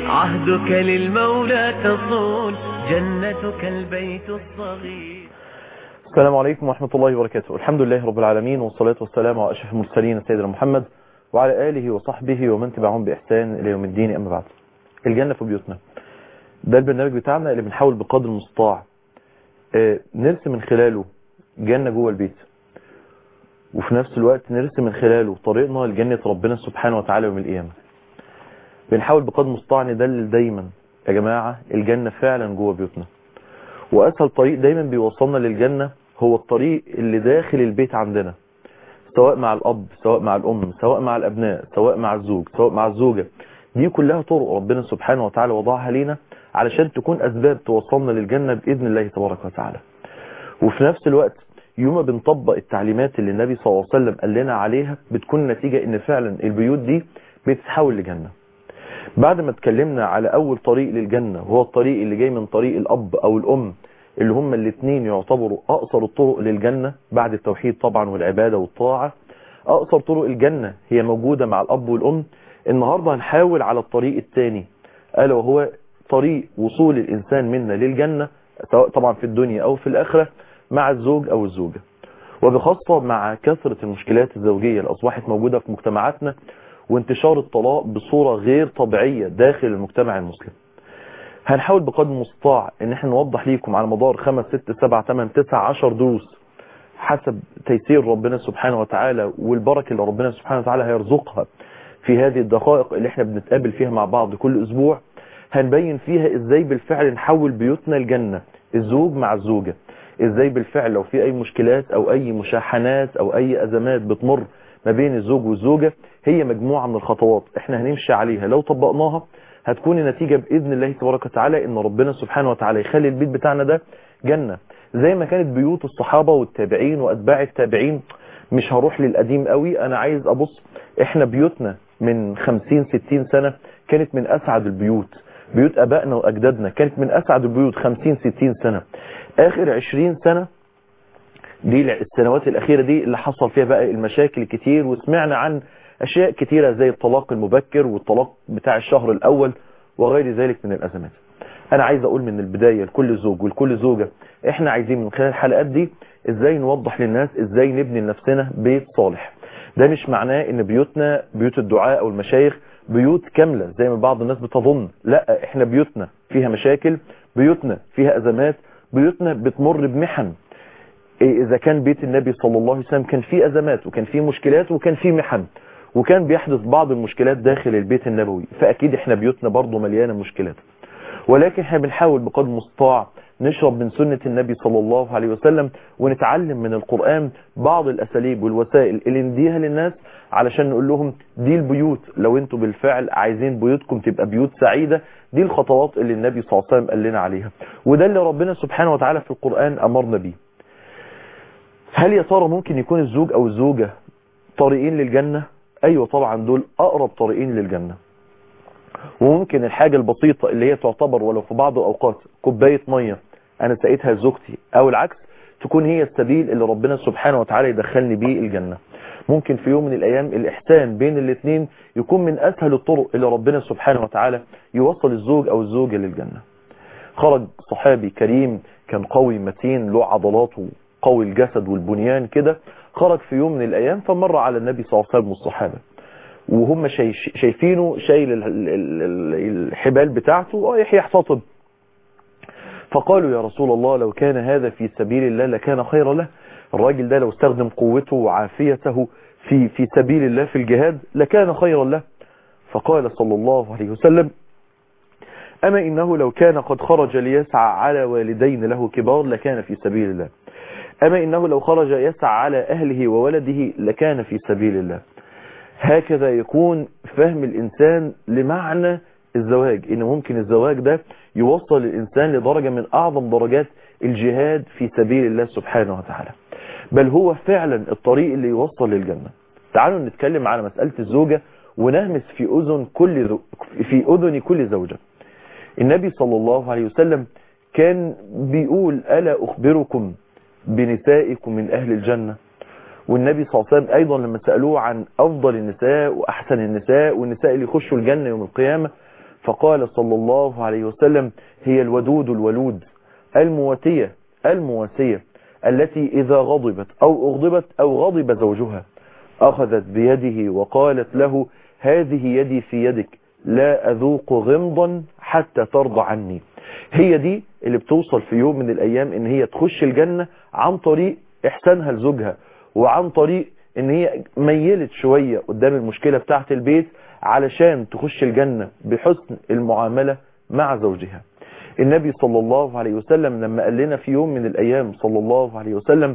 عهدك للمولى تصون جنتك البيت الصغير السلام عليكم ورحمة الله وبركاته الحمد لله رب العالمين والصلاة والسلام على أشرف المرسلين سيدنا محمد وعلى آله وصحبه ومن تبعهم بإحسان إلى يوم الدين أما بعد الجنة في بيوتنا ده البرنامج بتاعنا اللي بنحاول بقدر المستطاع آه، نرسم من خلاله جنة جوه البيت وفي نفس الوقت نرسم من خلاله طريقنا لجنة ربنا سبحانه وتعالى يوم القيامة بنحاول بقدر المستطاع ندلل دايما يا جماعة الجنة فعلا جوه بيوتنا وأسهل طريق دايما بيوصلنا للجنة هو الطريق اللي داخل البيت عندنا سواء مع الأب سواء مع الأم سواء مع الأبناء سواء مع الزوج سواء مع الزوجة دي كلها طرق ربنا سبحانه وتعالى وضعها لينا علشان تكون أسباب توصلنا للجنة بإذن الله تبارك وتعالى وفي نفس الوقت يوم ما بنطبق التعليمات اللي النبي صلى الله عليه وسلم قال لنا عليها بتكون النتيجة ان فعلا البيوت دي بتتحول لجنة بعد ما اتكلمنا على اول طريق للجنة وهو الطريق اللي جاي من طريق الاب او الام اللي هم الاثنين يعتبروا اقصر الطرق للجنة بعد التوحيد طبعا والعبادة والطاعة اقصر طرق الجنة هي موجودة مع الاب والام النهاردة هنحاول على الطريق الثاني الا وهو طريق وصول الانسان منا للجنة سواء طبعا في الدنيا او في الاخرة مع الزوج او الزوجة وبخاصة مع كثرة المشكلات الزوجية اللي اصبحت موجودة في مجتمعاتنا وانتشار الطلاق بصورة غير طبيعية داخل المجتمع المسلم هنحاول بقدر المستطاع ان احنا نوضح ليكم على مدار خمس ست سبع تمن تسع عشر دروس حسب تيسير ربنا سبحانه وتعالى والبركة اللي ربنا سبحانه وتعالى هيرزقها في هذه الدقائق اللي احنا بنتقابل فيها مع بعض كل اسبوع هنبين فيها ازاي بالفعل نحول بيوتنا الجنة الزوج مع الزوجة ازاي بالفعل لو في اي مشكلات او اي مشاحنات او اي ازمات بتمر ما بين الزوج والزوجة هي مجموعة من الخطوات احنا هنمشي عليها لو طبقناها هتكون النتيجة بإذن الله تبارك وتعالى ان ربنا سبحانه وتعالى يخلي البيت بتاعنا ده جنة زي ما كانت بيوت الصحابة والتابعين واتباع التابعين مش هروح للقديم قوي انا عايز ابص احنا بيوتنا من 50 60 سنة كانت من اسعد البيوت بيوت ابائنا واجدادنا كانت من اسعد البيوت 50 60 سنة اخر 20 سنة دي السنوات الاخيرة دي اللي حصل فيها بقى المشاكل كتير وسمعنا عن اشياء كتيرة زي الطلاق المبكر والطلاق بتاع الشهر الاول وغير ذلك من الازمات انا عايز اقول من البداية لكل زوج ولكل زوجة احنا عايزين من خلال الحلقات دي ازاي نوضح للناس ازاي نبني لنفسنا بيت صالح ده مش معناه ان بيوتنا بيوت الدعاء او المشايخ بيوت كاملة زي ما بعض الناس بتظن لا احنا بيوتنا فيها مشاكل بيوتنا فيها ازمات بيوتنا بتمر بمحن إيه اذا كان بيت النبي صلى الله عليه وسلم كان فيه ازمات وكان فيه مشكلات وكان فيه محن وكان بيحدث بعض المشكلات داخل البيت النبوي فاكيد احنا بيوتنا برضو مليانة مشكلات ولكن احنا بنحاول بقدر المستطاع نشرب من سنة النبي صلى الله عليه وسلم ونتعلم من القرآن بعض الأساليب والوسائل اللي نديها للناس علشان نقول لهم دي البيوت لو انتوا بالفعل عايزين بيوتكم تبقى بيوت سعيدة دي الخطوات اللي النبي صلى الله عليه وسلم قال لنا عليها وده اللي ربنا سبحانه وتعالى في القرآن أمرنا بيه هل يا ترى ممكن يكون الزوج أو الزوجة طريقين للجنة أيوة طبعا دول أقرب طريقين للجنة وممكن الحاجة البسيطة اللي هي تعتبر ولو في بعض الأوقات كوباية مية أنا سقيتها لزوجتي أو العكس تكون هي السبيل اللي ربنا سبحانه وتعالى يدخلني بيه الجنة ممكن في يوم من الأيام الإحسان بين الاثنين يكون من أسهل الطرق اللي ربنا سبحانه وتعالى يوصل الزوج أو الزوجة للجنة خرج صحابي كريم كان قوي متين له عضلاته قوي الجسد والبنيان كده خرج في يوم من الأيام فمر على النبي صلى الله عليه وسلم والصحابة وهم شايفينه شايل الحبال بتاعته رايح يحتطب فقالوا يا رسول الله لو كان هذا في سبيل الله لكان خيرا له الراجل ده لو استخدم قوته وعافيته في في سبيل الله في الجهاد لكان خيرا له فقال صلى الله عليه وسلم أما إنه لو كان قد خرج ليسعى على والدين له كبار لكان في سبيل الله أما إنه لو خرج يسعى على أهله وولده لكان في سبيل الله هكذا يكون فهم الإنسان لمعنى الزواج إن ممكن الزواج ده يوصل الإنسان لدرجة من أعظم درجات الجهاد في سبيل الله سبحانه وتعالى بل هو فعلا الطريق اللي يوصل للجنة تعالوا نتكلم على مسألة الزوجة ونهمس في أذن كل زو... في أذن كل زوجة النبي صلى الله عليه وسلم كان بيقول ألا أخبركم بنسائكم من أهل الجنة والنبي صلى الله عليه وسلم أيضا لما سألوه عن أفضل النساء وأحسن النساء والنساء اللي يخشوا الجنة يوم القيامة فقال صلى الله عليه وسلم هي الودود الولود المواتية المواسية التي إذا غضبت أو أغضبت أو غضب زوجها أخذت بيده وقالت له هذه يدي في يدك لا أذوق غمضا حتى ترضى عني هي دي اللي بتوصل في يوم من الأيام إن هي تخش الجنة عن طريق إحسانها لزوجها وعن طريق إن هي ميلت شوية قدام المشكلة بتاعت البيت علشان تخش الجنة بحسن المعاملة مع زوجها النبي صلى الله عليه وسلم لما قال لنا في يوم من الأيام صلى الله عليه وسلم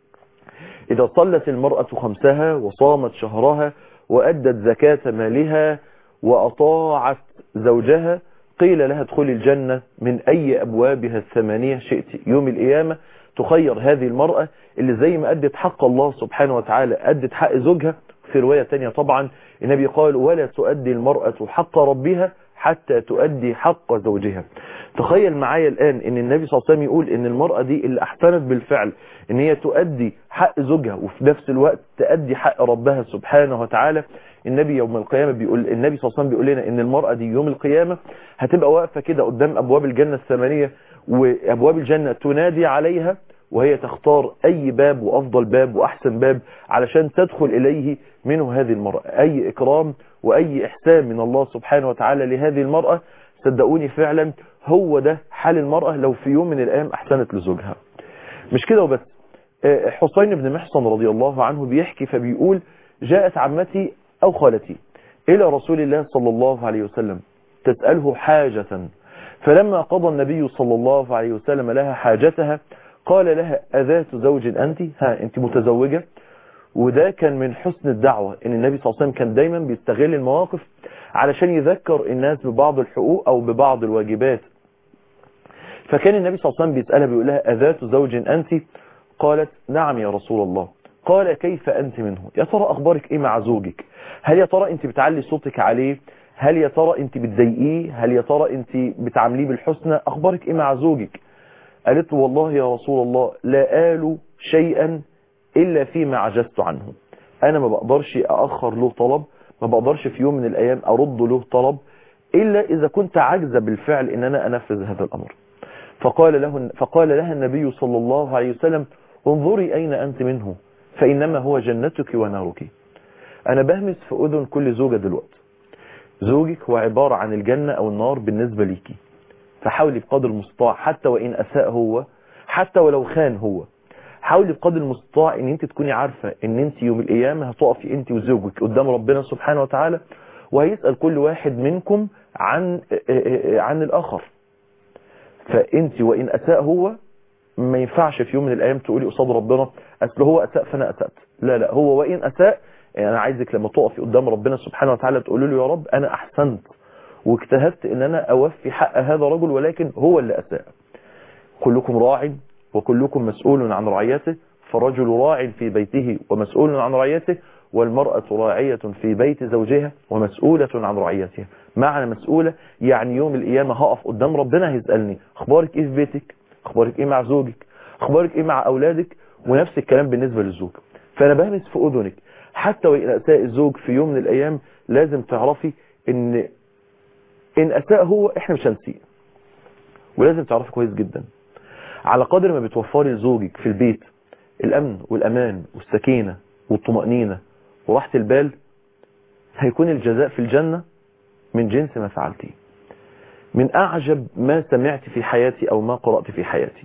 إذا صلت المرأة خمسها وصامت شهرها وأدت زكاة مالها وأطاعت زوجها قيل لها ادخل الجنة من أي أبوابها الثمانية شئت يوم القيامة تخير هذه المرأة اللي زي ما أدت حق الله سبحانه وتعالى أدت حق زوجها في رواية تانية طبعا النبي قال ولا تؤدي المرأة حق ربها حتى تؤدي حق زوجها تخيل معايا الآن ان النبي صلى الله عليه وسلم يقول ان المرأة دي اللي احسنت بالفعل ان هي تؤدي حق زوجها وفي نفس الوقت تؤدي حق ربها سبحانه وتعالى النبي يوم القيامة بيقول النبي صلى الله عليه وسلم بيقول لنا ان المرأة دي يوم القيامة هتبقى واقفة كده قدام ابواب الجنة الثمانية وابواب الجنة تنادي عليها وهي تختار اي باب وافضل باب واحسن باب علشان تدخل اليه منه هذه المرأة اي اكرام واي احسان من الله سبحانه وتعالى لهذه المرأة صدقوني فعلا هو ده حال المرأة لو في يوم من الايام احسنت لزوجها مش كده وبس حسين بن محصن رضي الله عنه بيحكي فبيقول جاءت عمتي او خالتي الى رسول الله صلى الله عليه وسلم تسأله حاجة فلما قضى النبي صلى الله عليه وسلم لها حاجتها قال لها أذات زوج أنت ها أنت متزوجة وده كان من حسن الدعوة ان النبي صلى الله عليه وسلم كان دايما بيستغل المواقف علشان يذكر الناس ببعض الحقوق او ببعض الواجبات فكان النبي صلى الله عليه وسلم بيسألها بيقول لها أذات زوج أنت قالت نعم يا رسول الله قال كيف أنت منه يا ترى أخبارك إيه مع زوجك هل يا ترى أنت بتعلي صوتك عليه هل يا ترى أنت بتضايقيه هل يا ترى أنت بتعامليه بالحسنى أخبارك إيه مع زوجك قالت والله يا رسول الله لا آل شيئا إلا فيما عجزت عنه أنا ما بقدرش أأخر له طلب ما بقدرش في يوم من الأيام أرد له طلب إلا إذا كنت عاجزة بالفعل إن أنا أنفذ هذا الأمر فقال, له فقال لها النبي صلى الله عليه وسلم انظري أين أنت منه فإنما هو جنتك ونارك أنا بهمس في أذن كل زوجة دلوقتي زوجك هو عبارة عن الجنة أو النار بالنسبة ليكي فحاولي بقدر المستطاع حتى وإن أساء هو حتى ولو خان هو حاولي بقدر المستطاع ان انت تكوني عارفة ان انت يوم القيامة هتقفي انت وزوجك قدام ربنا سبحانه وتعالى وهيسأل كل واحد منكم عن عن الاخر فانت وان اساء هو ما ينفعش في يوم من الايام تقولي قصاد ربنا اصل هو اساء فانا اسأت لا لا هو وان اساء يعني انا عايزك لما تقفي قدام ربنا سبحانه وتعالى تقولي له يا رب انا احسنت واجتهدت ان انا اوفي حق هذا الرجل ولكن هو اللي اساء كلكم راع وكلكم مسؤول عن رعيته فرجل راع في بيته ومسؤول عن رعيته والمرأة راعية في بيت زوجها ومسؤولة عن رعيتها معنى مسؤولة يعني يوم القيامة هقف قدام ربنا هيسألني اخبارك ايه في بيتك اخبارك ايه مع زوجك اخبارك ايه مع اولادك ونفس الكلام بالنسبة للزوج فانا بهمس في اذنك حتى وان اساء الزوج في يوم من الايام لازم تعرفي ان ان اساء هو احنا مش هنسيه ولازم تعرفي كويس جدا على قدر ما بتوفري لزوجك في البيت الأمن والأمان والسكينة والطمأنينة وراحة البال هيكون الجزاء في الجنة من جنس ما فعلتي من أعجب ما سمعت في حياتي أو ما قرأت في حياتي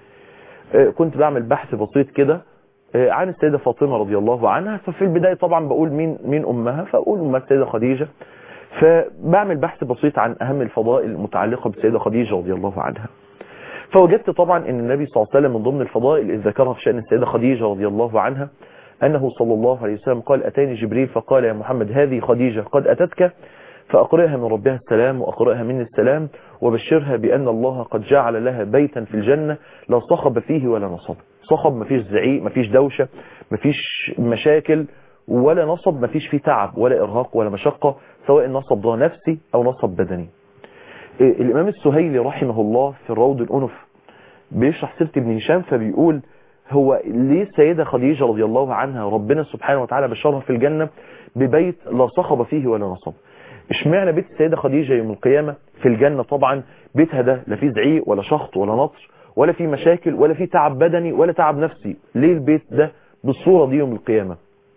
كنت بعمل بحث بسيط كده عن السيدة فاطمة رضي الله عنها ففي البداية طبعا بقول مين مين أمها فأقول أمها السيدة خديجة فبعمل بحث بسيط عن أهم الفضائل المتعلقة بالسيدة خديجة رضي الله عنها فوجدت طبعا ان النبي صلى الله عليه وسلم من ضمن الفضائل اللي ذكرها في شأن السيدة خديجة رضي الله عنها أنه صلى الله عليه وسلم قال أتاني جبريل فقال يا محمد هذه خديجة قد أتتك فأقرئها من ربها السلام وأقرئها مني السلام وبشرها بأن الله قد جعل لها بيتا في الجنة لا صخب فيه ولا نصب صخب مفيش زعيق مفيش دوشة مفيش مشاكل ولا نصب مفيش فيه تعب ولا إرهاق ولا مشقة سواء نصب ده نفسي أو نصب بدني الإمام السهيلي رحمه الله في الروض الأنف بيشرح سيرة ابن هشام فبيقول هو ليه السيدة خديجة رضي الله عنها ربنا سبحانه وتعالى بشرها في الجنة ببيت لا صخب فيه ولا نصب اشمعنى بيت السيدة خديجة يوم القيامة في الجنة طبعا بيتها ده لا فيه زعيق ولا شخط ولا نطر ولا فيه مشاكل ولا فيه تعب بدني ولا تعب نفسي ليه البيت ده بالصورة دي يوم القيامة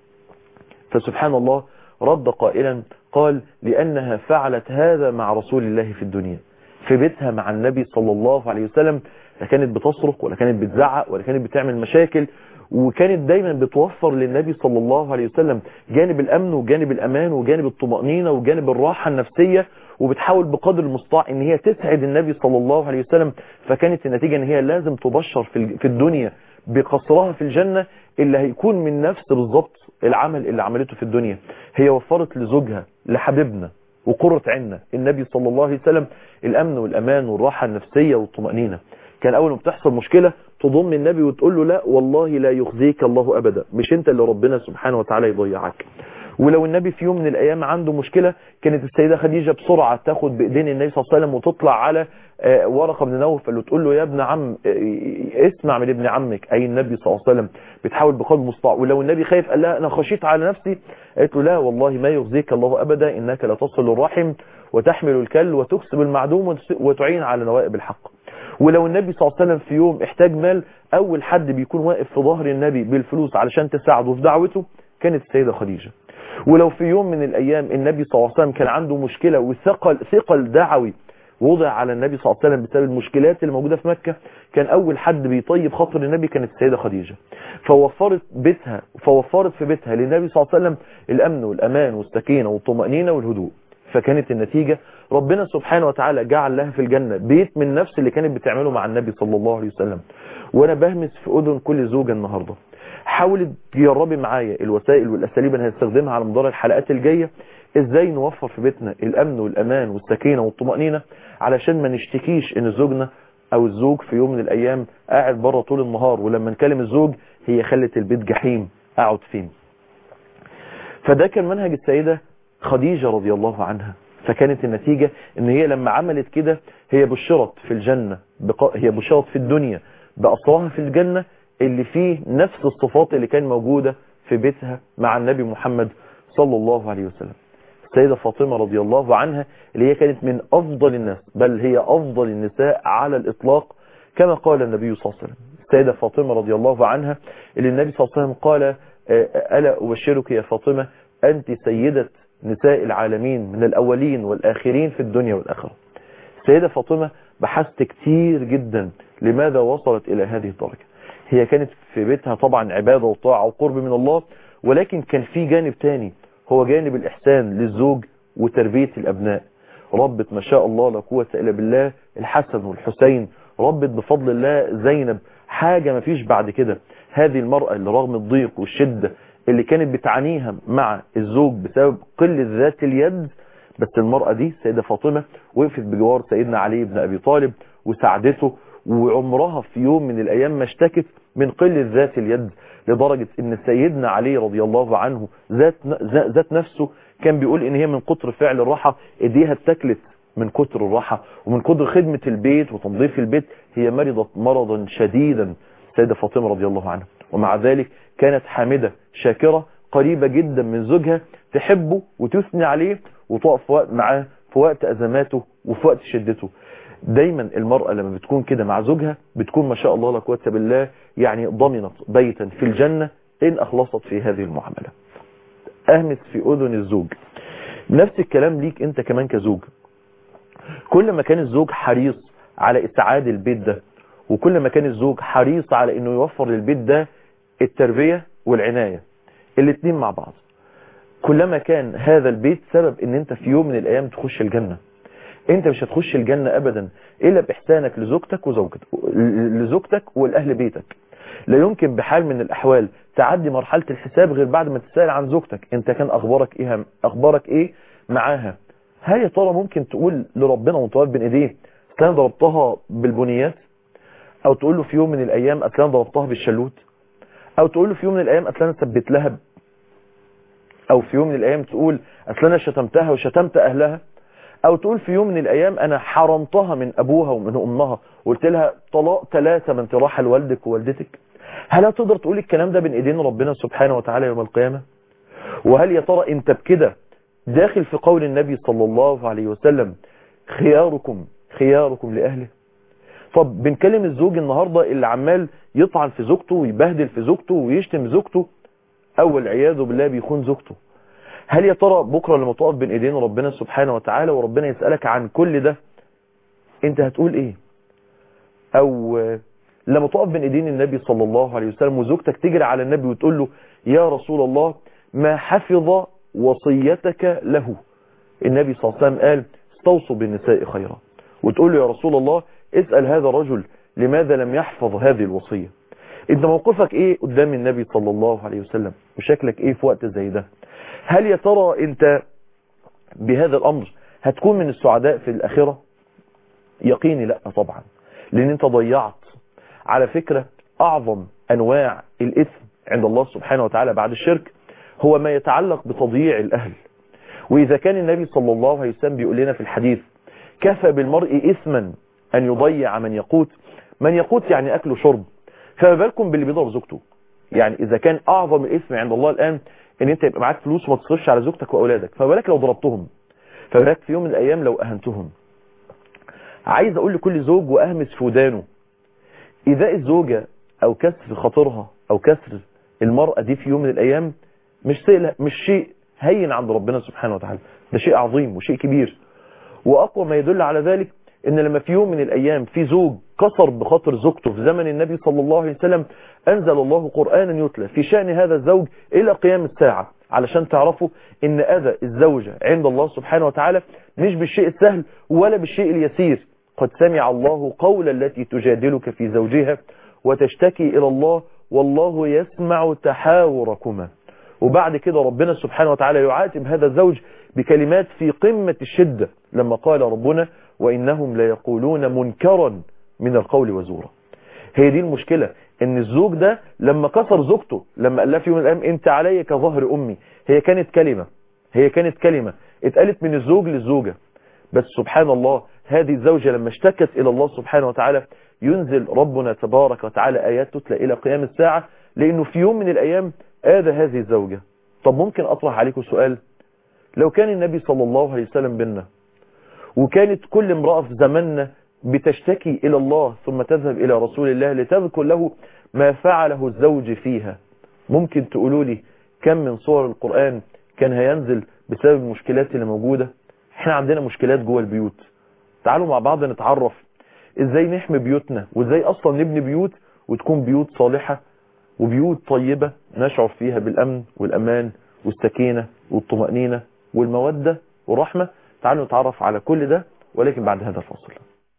فسبحان الله رد قائلا قال لأنها فعلت هذا مع رسول الله في الدنيا في بيتها مع النبي صلى الله عليه وسلم لا كانت بتصرخ ولا كانت بتزعق ولا كانت بتعمل مشاكل وكانت دايما بتوفر للنبي صلى الله عليه وسلم جانب الأمن وجانب الأمان وجانب الطمأنينة وجانب الراحة النفسية وبتحاول بقدر المستطاع ان هي تسعد النبي صلى الله عليه وسلم فكانت النتيجة ان هي لازم تبشر في الدنيا بقصرها في الجنة اللي هيكون من نفس بالظبط العمل اللي عملته في الدنيا هي وفرت لزوجها لحبيبنا وقرة عنا النبي صلى الله عليه وسلم الأمن والأمان والراحة النفسية والطمأنينة كان أول ما بتحصل مشكلة تضم النبي وتقول له لا والله لا يخزيك الله أبدا مش انت اللي ربنا سبحانه وتعالى يضيعك ولو النبي في يوم من الأيام عنده مشكلة كانت السيدة خديجة بسرعة تاخد بإيدين النبي صلى الله عليه وسلم وتطلع على ورقة بن نوفل وتقول له يا ابن عم اسمع من ابن عمك أي النبي صلى الله عليه وسلم بتحاول بقلب مستطاع ولو النبي خايف قال لها أنا خشيت على نفسي قالت له لا والله ما يخزيك الله أبدا إنك لتصل الرحم وتحمل الكل وتكسب المعدوم وتعين على نوائب الحق ولو النبي صلى الله عليه وسلم في يوم احتاج مال أول حد بيكون واقف في ظهر النبي بالفلوس علشان تساعده في دعوته كانت السيدة خديجة ولو في يوم من الأيام النبي صلى الله عليه وسلم كان عنده مشكلة وثقل ثقل دعوي وضع على النبي صلى الله عليه وسلم بسبب المشكلات اللي موجودة في مكة كان أول حد بيطيب خاطر النبي كانت السيدة خديجة فوفرت بيتها فوفرت في بيتها للنبي صلى الله عليه وسلم الأمن والأمان والسكينة والطمأنينة والهدوء فكانت النتيجة ربنا سبحانه وتعالى جعل لها في الجنة بيت من نفس اللي كانت بتعمله مع النبي صلى الله عليه وسلم وانا بهمس في اذن كل زوجة النهاردة حاولي تجربي معايا الوسائل والاساليب اللي هنستخدمها على مدار الحلقات الجاية ازاي نوفر في بيتنا الامن والامان والسكينة والطمأنينة علشان ما نشتكيش ان زوجنا او الزوج في يوم من الايام قاعد بره طول النهار ولما نكلم الزوج هي خلت البيت جحيم اقعد فين فده كان منهج السيدة خديجة رضي الله عنها فكانت النتيجة ان هي لما عملت كده هي بشرت في الجنة بق... هي بشرت في الدنيا بأسرها في الجنة اللي فيه نفس الصفات اللي كان موجودة في بيتها مع النبي محمد صلى الله عليه وسلم السيدة فاطمة رضي الله عنها اللي هي كانت من أفضل الناس بل هي أفضل النساء على الإطلاق كما قال النبي صلى الله عليه وسلم السيدة فاطمة رضي الله عنها اللي النبي صلى الله عليه وسلم قال ألا أبشرك يا فاطمة أنت سيدة نساء العالمين من الأولين والآخرين في الدنيا والآخرة السيدة فاطمة بحثت كتير جدا لماذا وصلت إلى هذه الدرجة هي كانت في بيتها طبعا عبادة وطاعة وقرب من الله ولكن كان في جانب تاني هو جانب الإحسان للزوج وتربية الأبناء ربت ما شاء الله لا قوة إلا بالله الحسن والحسين ربت بفضل الله زينب حاجة ما فيش بعد كده هذه المرأة اللي رغم الضيق والشدة اللي كانت بتعانيها مع الزوج بسبب قلة ذات اليد بس المرأة دي سيدة فاطمة وقفت بجوار سيدنا علي بن أبي طالب وساعدته وعمرها في يوم من الأيام ما اشتكت من قلة ذات اليد لدرجة ان سيدنا علي رضي الله عنه ذات, ذات نفسه كان بيقول ان هي من كتر فعل الراحة ايديها اتكلت من كتر الراحة ومن كتر خدمة البيت وتنظيف البيت هي مرضت مرضا شديدا سيدة فاطمة رضي الله عنها ومع ذلك كانت حامدة شاكرة قريبة جدا من زوجها تحبه وتثني عليه وتقف وقت معاه في وقت أزماته وفي وقت شدته دايما المرأة لما بتكون كده مع زوجها بتكون ما شاء الله لا قوه بالله يعني ضمنت بيتا في الجنة إن أخلصت في هذه المعاملة أهمس في أذن الزوج نفس الكلام ليك أنت كمان كزوج كل ما كان الزوج حريص على إسعاد البيت ده وكل ما كان الزوج حريص على أنه يوفر للبيت ده التربية والعناية الاثنين مع بعض كلما كان هذا البيت سبب ان انت في يوم من الايام تخش الجنة انت مش هتخش الجنة ابدا الا باحسانك لزوجتك وزوجتك لزوجتك والاهل بيتك لا يمكن بحال من الاحوال تعدي مرحلة الحساب غير بعد ما تسأل عن زوجتك انت كان اخبارك ايه اخبارك ايه معاها هل يا ترى ممكن تقول لربنا وانت واقف بين ايديه انا ضربتها بالبنيات او تقول له في يوم من الايام انا ضربتها بالشلوت او تقول له في يوم من الايام انا ثبت لها او في يوم من الايام تقول اصل انا شتمتها وشتمت اهلها او تقول في يوم من الايام انا حرمتها من ابوها ومن امها وقلت لها طلاق ثلاثة من راحه لوالدك ووالدتك هل هتقدر تقول الكلام ده بين ايدين ربنا سبحانه وتعالى يوم القيامة وهل يا ترى انت بكده داخل في قول النبي صلى الله عليه وسلم خياركم خياركم لأهله طب بنكلم الزوج النهاردة اللي عمال يطعن في زوجته ويبهدل في زوجته ويشتم زوجته او العياذ بالله بيخون زوجته هل يا ترى بكرة لما تقف بين ايدين ربنا سبحانه وتعالى وربنا يسألك عن كل ده انت هتقول ايه او لما تقف بين ايدين النبي صلى الله عليه وسلم وزوجتك تجري على النبي وتقول له يا رسول الله ما حفظ وصيتك له النبي صلى الله عليه وسلم قال استوصوا بالنساء خيرا وتقول له يا رسول الله اسأل هذا الرجل لماذا لم يحفظ هذه الوصية انت موقفك ايه قدام النبي صلى الله عليه وسلم وشكلك ايه في وقت زي ده هل يا ترى انت بهذا الامر هتكون من السعداء في الاخرة يقيني لا طبعا لان انت ضيعت على فكرة اعظم انواع الاثم عند الله سبحانه وتعالى بعد الشرك هو ما يتعلق بتضييع الاهل واذا كان النبي صلى الله عليه وسلم بيقول لنا في الحديث كفى بالمرء اثما ان يضيع من يقوت من يقوت يعني اكل وشرب فما بالكم باللي بيضرب زوجته يعني اذا كان اعظم الاثم عند الله الان ان انت يبقى معاك فلوس وما تصرفش على زوجتك واولادك فما بالك لو ضربتهم فما بالك في يوم من الايام لو اهنتهم عايز اقول لكل زوج واهمس في ودانه ايذاء الزوجه او كسر خاطرها او كسر المرأة دي في يوم من الايام مش شيء مش شيء هين عند ربنا سبحانه وتعالى ده شيء عظيم وشيء كبير واقوى ما يدل على ذلك ان لما في يوم من الايام في زوج كسر بخاطر زوجته في زمن النبي صلى الله عليه وسلم انزل الله قرآنا يتلى في شأن هذا الزوج الى قيام الساعة علشان تعرفوا ان اذى الزوجة عند الله سبحانه وتعالى مش بالشيء السهل ولا بالشيء اليسير قد سمع الله قول التي تجادلك في زوجها وتشتكي الى الله والله يسمع تحاوركما وبعد كده ربنا سبحانه وتعالى يعاتب هذا الزوج بكلمات في قمة الشدة لما قال ربنا وإنهم ليقولون منكرا من القول وزورا هي دي المشكلة ان الزوج ده لما كسر زوجته لما قال لها في يوم من الايام انت علي كظهر امي هي كانت كلمة هي كانت كلمة اتقالت من الزوج للزوجة بس سبحان الله هذه الزوجة لما اشتكت الى الله سبحانه وتعالى ينزل ربنا تبارك وتعالى ايات تتلى الى قيام الساعة لانه في يوم من الايام آذى هذه الزوجة طب ممكن اطرح عليكم سؤال لو كان النبي صلى الله عليه وسلم بينا وكانت كل امرأة في زماننا بتشتكي إلى الله ثم تذهب إلى رسول الله لتذكر له ما فعله الزوج فيها ممكن تقولوا لي كم من صور القرآن كان هينزل بسبب المشكلات اللي موجودة احنا عندنا مشكلات جوه البيوت تعالوا مع بعض نتعرف ازاي نحمي بيوتنا وازاي اصلا نبني بيوت وتكون بيوت صالحة وبيوت طيبة نشعر فيها بالامن والامان والسكينة والطمأنينة والمودة والرحمة تعالوا نتعرف على كل ده ولكن بعد هذا الفصل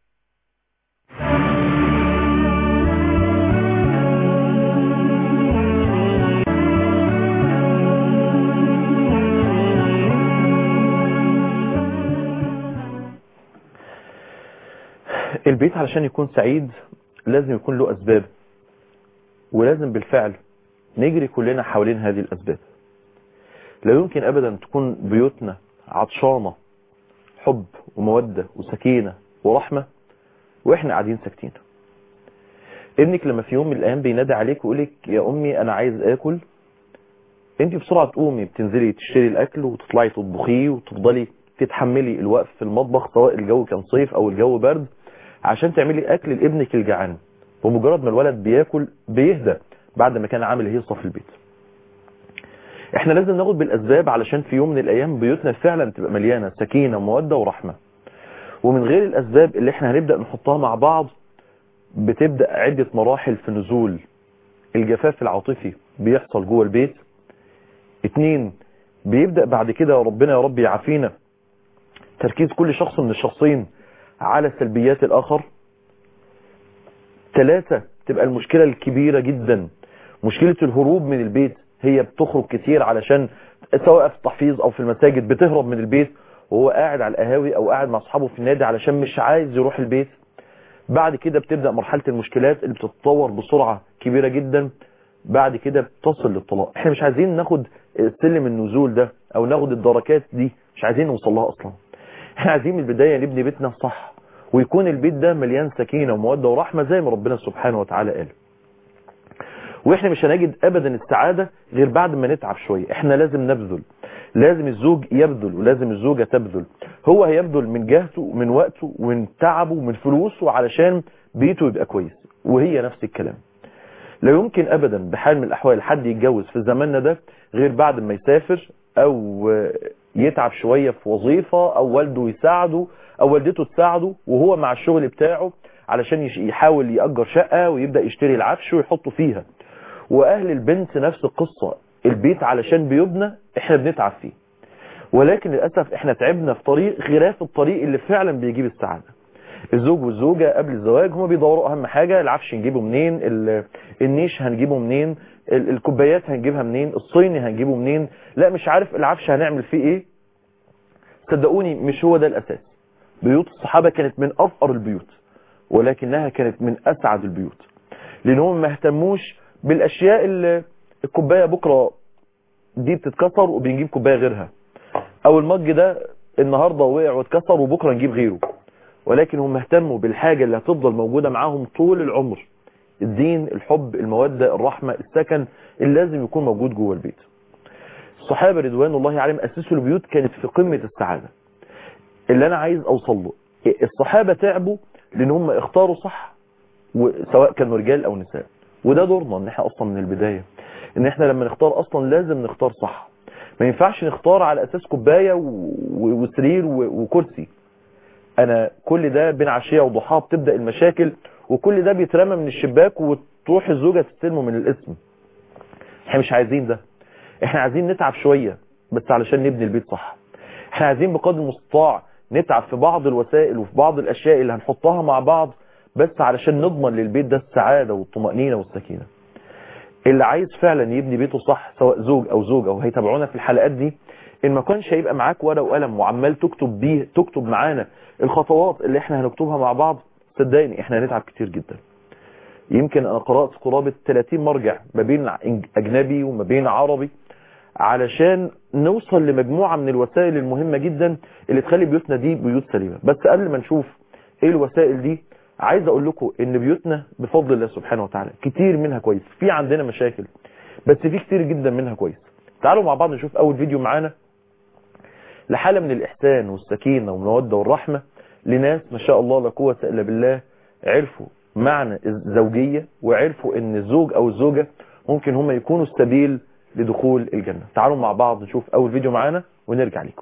البيت علشان يكون سعيد لازم يكون له أسباب ولازم بالفعل نجري كلنا حوالين هذه الأسباب لا يمكن أبدا تكون بيوتنا عطشانة حب ومودة وسكينة ورحمة وإحنا قاعدين ساكتين ابنك لما في يوم من الأيام بينادي عليك ويقول لك يا أمي أنا عايز آكل أنت بسرعة تقومي بتنزلي تشتري الأكل وتطلعي تطبخيه وتفضلي تتحملي الوقف في المطبخ سواء الجو كان صيف أو الجو برد عشان تعملي أكل لابنك الجعان ومجرد ما الولد بياكل بيهدى بعد ما كان عامل هيصة في البيت احنا لازم ناخد بالاسباب علشان في يوم من الايام بيوتنا فعلا تبقى مليانة سكينة ومودة ورحمة ومن غير الاسباب اللي احنا هنبدأ نحطها مع بعض بتبدأ عدة مراحل في نزول الجفاف العاطفي بيحصل جوه البيت اتنين بيبدأ بعد كده ربنا يا رب يعافينا تركيز كل شخص من الشخصين على سلبيات الاخر ثلاثة تبقى المشكلة الكبيرة جدا مشكلة الهروب من البيت هي بتخرج كتير علشان سواء في التحفيظ او في المساجد بتهرب من البيت وهو قاعد على القهاوي او قاعد مع اصحابه في النادي علشان مش عايز يروح البيت بعد كده بتبدأ مرحلة المشكلات اللي بتتطور بسرعة كبيرة جدا بعد كده بتصل للطلاق احنا مش عايزين ناخد سلم النزول ده او ناخد الدركات دي مش عايزين نوصل لها اصلا احنا عايزين من البداية نبني بيتنا صح ويكون البيت ده مليان سكينة ومودة ورحمة زي ما ربنا سبحانه وتعالى قال واحنا مش هنجد ابدا السعادة غير بعد ما نتعب شوية احنا لازم نبذل لازم الزوج يبذل ولازم الزوجة تبذل هو هيبذل من جهته ومن وقته ومن تعبه ومن فلوسه علشان بيته يبقى كويس وهي نفس الكلام لا يمكن ابدا بحال من الاحوال حد يتجوز في زماننا ده غير بعد ما يسافر او يتعب شوية في وظيفة او والده يساعده او والدته تساعده وهو مع الشغل بتاعه علشان يحاول يأجر شقة ويبدأ يشتري العفش ويحطه فيها واهل البنت نفس القصة البيت علشان بيبنى احنا بنتعب فيه ولكن للأسف احنا تعبنا في طريق خلاف الطريق اللي فعلا بيجيب السعادة الزوج والزوجة قبل الزواج هما بيدوروا اهم حاجة العفش نجيبه منين النيش هنجيبه منين الكوبايات هنجيبها منين الصيني هنجيبه منين لا مش عارف العفش هنعمل فيه ايه صدقوني مش هو ده الاساس بيوت الصحابة كانت من افقر البيوت ولكنها كانت من اسعد البيوت لانهم ما اهتموش بالاشياء اللي الكوباية بكرة دي بتتكسر وبنجيب كوباية غيرها او المج ده النهاردة وقع واتكسر وبكرة نجيب غيره ولكن هم اهتموا بالحاجة اللي هتفضل موجودة معاهم طول العمر الدين الحب المودة الرحمة السكن اللي لازم يكون موجود جوه البيت الصحابة رضوان الله عليهم أسسوا البيوت كانت في قمة السعادة اللي أنا عايز أوصل له الصحابة تعبوا لأن هم اختاروا صح سواء كانوا رجال أو نساء وده دورنا ان احنا اصلا من البداية ان احنا لما نختار اصلا لازم نختار صح ما ينفعش نختار على اساس كوباية وسرير وكرسي انا كل ده بين عشية وضحاها بتبدأ المشاكل وكل ده بيترمى من الشباك وتروح الزوجة تستلمه من الاسم احنا مش عايزين ده احنا عايزين نتعب شوية بس علشان نبني البيت صح احنا عايزين بقدر المستطاع نتعب في بعض الوسائل وفي بعض الاشياء اللي هنحطها مع بعض بس علشان نضمن للبيت ده السعادة والطمأنينة والسكينة اللي عايز فعلا يبني بيته صح سواء زوج او زوجة وهيتابعونا في الحلقات دي ان ما كانش هيبقى معاك ورقه وقلم وعمال تكتب بيه تكتب معانا الخطوات اللي احنا هنكتبها مع بعض صدقني احنا هنتعب كتير جدا يمكن انا قرأت قرابة 30 مرجع ما بين اجنبي وما بين عربي علشان نوصل لمجموعة من الوسائل المهمة جدا اللي تخلي بيوتنا دي بيوت سليمة بس قبل ما نشوف ايه الوسائل دي عايز اقول لكم ان بيوتنا بفضل الله سبحانه وتعالى كتير منها كويس في عندنا مشاكل بس في كتير جدا منها كويس تعالوا مع بعض نشوف اول فيديو معانا لحالة من الاحسان والسكينة والمودة والرحمة لناس ما شاء الله لا قوة الا بالله عرفوا معنى الزوجية وعرفوا ان الزوج او الزوجة ممكن هم يكونوا السبيل لدخول الجنة تعالوا مع بعض نشوف اول فيديو معانا ونرجع لكم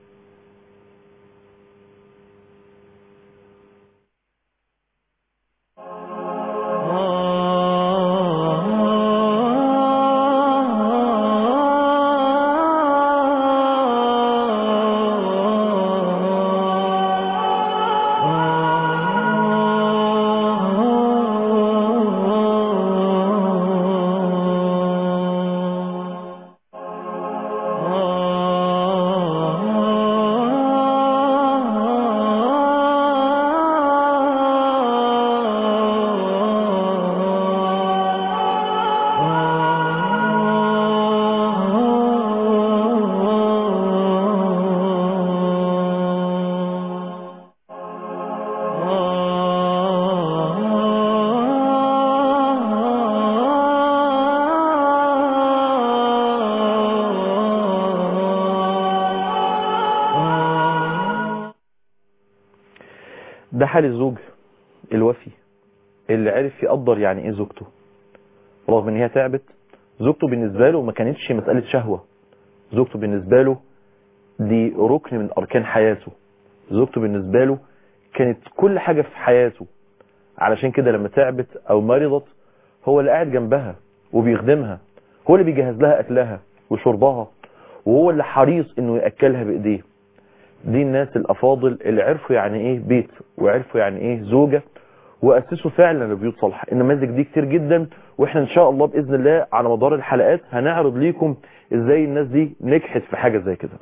ده حال الزوج الوفي اللي عرف يقدر يعني ايه زوجته رغم ان هي تعبت زوجته بالنسبة له ما كانتش مسألة شهوة زوجته بالنسبة له دي ركن من اركان حياته زوجته بالنسبة له كانت كل حاجة في حياته علشان كده لما تعبت او مرضت هو اللي قاعد جنبها وبيخدمها هو اللي بيجهز لها اكلها وشربها وهو اللي حريص انه ياكلها بايديه دي الناس الافاضل اللي عرفوا يعني ايه بيت وعرفوا يعني ايه زوجة واسسوا فعلا لبيوت صالحة النماذج دي كتير جدا واحنا ان شاء الله باذن الله على مدار الحلقات هنعرض ليكم ازاي الناس دي نجحت في حاجة زي كده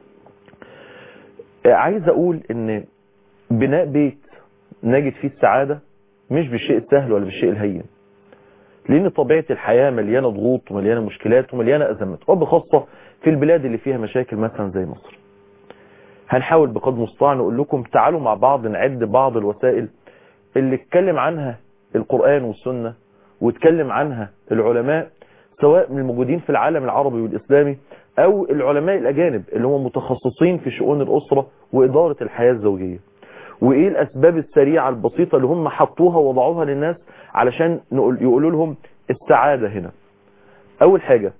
عايز اقول ان بناء بيت نجد فيه السعادة مش بالشيء السهل ولا بالشيء الهين لان طبيعة الحياة مليانة ضغوط ومليانة مشكلات ومليانة ازمات وبخاصة في البلاد اللي فيها مشاكل مثلا زي مصر هنحاول بقدر المستطاع نقول لكم تعالوا مع بعض نعد بعض الوسائل اللي اتكلم عنها القرآن والسنة واتكلم عنها العلماء سواء من الموجودين في العالم العربي والإسلامي او العلماء الاجانب اللي هم متخصصين في شؤون الاسره واداره الحياه الزوجيه وايه الاسباب السريعه البسيطه اللي هم حطوها ووضعوها للناس علشان نقول يقولوا لهم السعاده هنا اول حاجه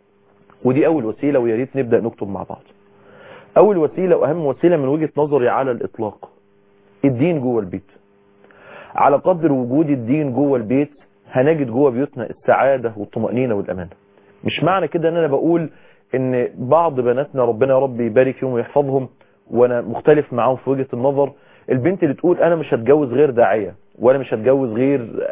ودي اول وسيله ويا ريت نبدا نكتب مع بعض اول وسيله واهم وسيله من وجهه نظري على الاطلاق الدين جوه البيت على قدر وجود الدين جوه البيت هنجد جوه بيوتنا السعاده والطمانينه والامان مش معنى كده ان انا بقول ان بعض بناتنا ربنا يا رب يبارك فيهم ويحفظهم وانا مختلف معاهم في وجهه النظر البنت اللي تقول انا مش هتجوز غير داعيه وانا مش هتجوز غير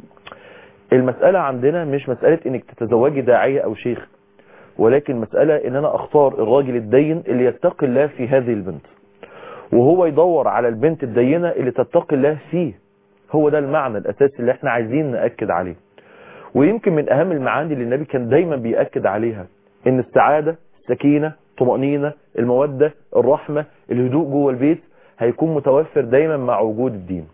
المساله عندنا مش مساله انك تتزوجي داعيه او شيخ ولكن مساله ان انا اختار الراجل الدين اللي يتقي الله في هذه البنت وهو يدور على البنت الدينه اللي تتقي الله فيه هو ده المعنى الاساسي اللي احنا عايزين ناكد عليه ويمكن من اهم المعاني اللي النبي كان دايما بيأكد عليها ان السعادة السكينة طمأنينة المودة الرحمة الهدوء جوه البيت هيكون متوفر دايما مع وجود الدين